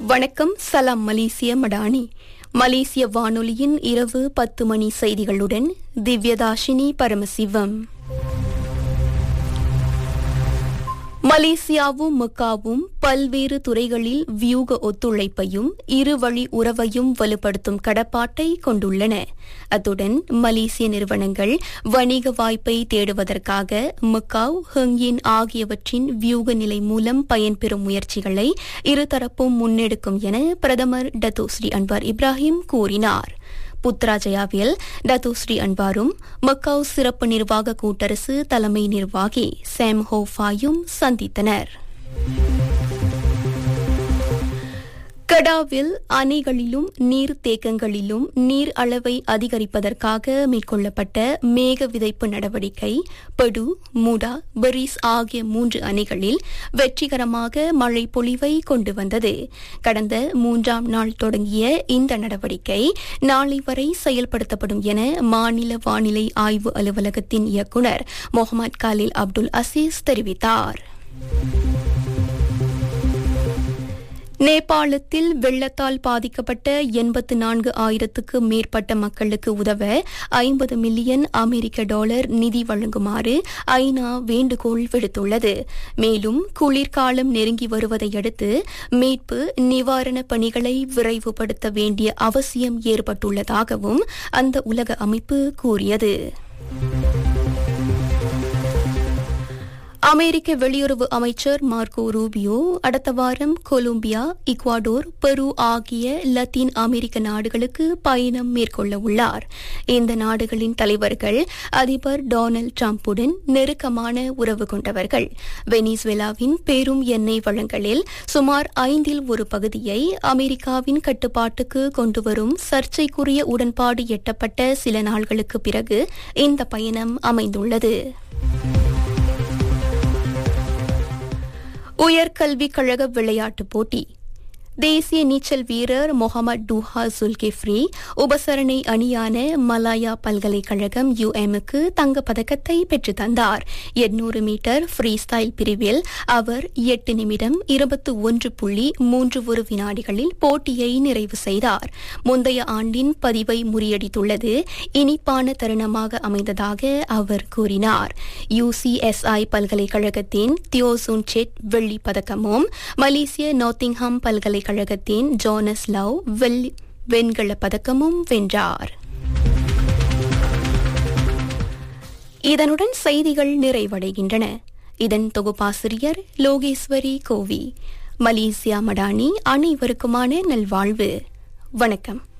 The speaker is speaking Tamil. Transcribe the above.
வணக்கம் சலாம் மலேசிய மடானி மலேசிய வானொலியின் இரவு பத்து மணி செய்திகளுடன் திவ்யதாஷினி பரமசிவம் மலேசியாவும் மக்காவும் பல்வேறு துறைகளில் வியூக ஒத்துழைப்பையும் இருவழி உறவையும் வலுப்படுத்தும் கடப்பாட்டை கொண்டுள்ளன அத்துடன் மலேசிய நிறுவனங்கள் வணிக வாய்ப்பை தேடுவதற்காக மக்காவ் ஹெங்கின் ஆகியவற்றின் வியூக நிலை மூலம் பயன்பெறும் முயற்சிகளை இருதரப்பும் முன்னெடுக்கும் என பிரதமர் டத்தோஸ்ரீ அன்வார் இப்ராஹிம் கூறினார் புத்ராஜயாவில் டத்துஸ்ரீ அன்வாரும் மக்காவ் சிறப்பு நிர்வாக கூட்டரசு தலைமை நிர்வாகி சாம் ஹோஃபாயும் சந்தித்தனர் கடாவில் அணைகளிலும் நீர் தேக்கங்களிலும் நீர் அளவை அதிகரிப்பதற்காக மேற்கொள்ளப்பட்ட மேக விதைப்பு நடவடிக்கை படு மூடா பெரிஸ் ஆகிய மூன்று அணைகளில் வெற்றிகரமாக மழை பொழிவை கொண்டு வந்தது கடந்த மூன்றாம் நாள் தொடங்கிய இந்த நடவடிக்கை நாளை வரை செயல்படுத்தப்படும் என மாநில வானிலை ஆய்வு அலுவலகத்தின் இயக்குநர் முகமது காலில் அப்துல் அசீஸ் தெரிவித்தார் நேபாளத்தில் வெள்ளத்தால் பாதிக்கப்பட்ட எண்பத்து நான்கு ஆயிரத்துக்கு மேற்பட்ட மக்களுக்கு உதவ ஐம்பது மில்லியன் அமெரிக்க டாலர் நிதி வழங்குமாறு ஐநா வேண்டுகோள் விடுத்துள்ளது மேலும் குளிர்காலம் நெருங்கி வருவதையடுத்து மீட்பு நிவாரணப் பணிகளை விரைவுபடுத்த வேண்டிய அவசியம் ஏற்பட்டுள்ளதாகவும் அந்த உலக அமைப்பு கூறியது அமெரிக்க வெளியுறவு அமைச்சர் மார்க்கோ ரூபியோ அடுத்த வாரம் கொலம்பியா இக்வாடோர் பெரு ஆகிய லத்தீன் அமெரிக்க நாடுகளுக்கு பயணம் மேற்கொள்ள உள்ளார் இந்த நாடுகளின் தலைவர்கள் அதிபர் டொனால்டு டிரம்புடன் நெருக்கமான உறவு கொண்டவர்கள் வெனிசுவேலாவின் பெரும் எண்ணெய் வளங்களில் சுமார் ஐந்தில் ஒரு பகுதியை அமெரிக்காவின் கட்டுப்பாட்டுக்கு கொண்டுவரும் சர்ச்சைக்குரிய உடன்பாடு எட்டப்பட்ட சில நாள்களுக்கு பிறகு இந்த பயணம் அமைந்துள்ளது உயர்கல்விக் கழக விளையாட்டுப் போட்டி தேசிய நீச்சல் வீரர் முகமது டூஹா சுல்கிஃப்ரி உபசரணை அணியான மலாயா பல்கலைக்கழகம் யுஎம்க்கு தங்கப்பதக்கத்தை பெற்று தந்தார் எண்ணூறு மீட்டர் ஃப்ரீ ஸ்டைல் பிரிவில் அவர் எட்டு நிமிடம் இருபத்து ஒன்று புள்ளி மூன்று ஒரு வினாடிகளில் போட்டியை நிறைவு செய்தார் முந்தைய ஆண்டின் பதிவை முறியடித்துள்ளது இனிப்பான தருணமாக அமைந்ததாக அவர் கூறினார் யுசிஎஸ்ஐ பல்கலைக்கழகத்தின் தியோசூன் செட் வெள்ளிப் பதக்கமும் மலேசிய நாத்திங்ஹாம் பல்கலை பல்கலைக்கழகத்தின் ஜோனஸ் லவ் வெள்ளி வெண்கலப் பதக்கமும் வென்றார் இதனுடன் செய்திகள் நிறைவடைகின்றன இதன் தொகுப்பாசிரியர் லோகேஸ்வரி கோவி மலேசியா மடானி அனைவருக்குமான நல்வாழ்வு வணக்கம்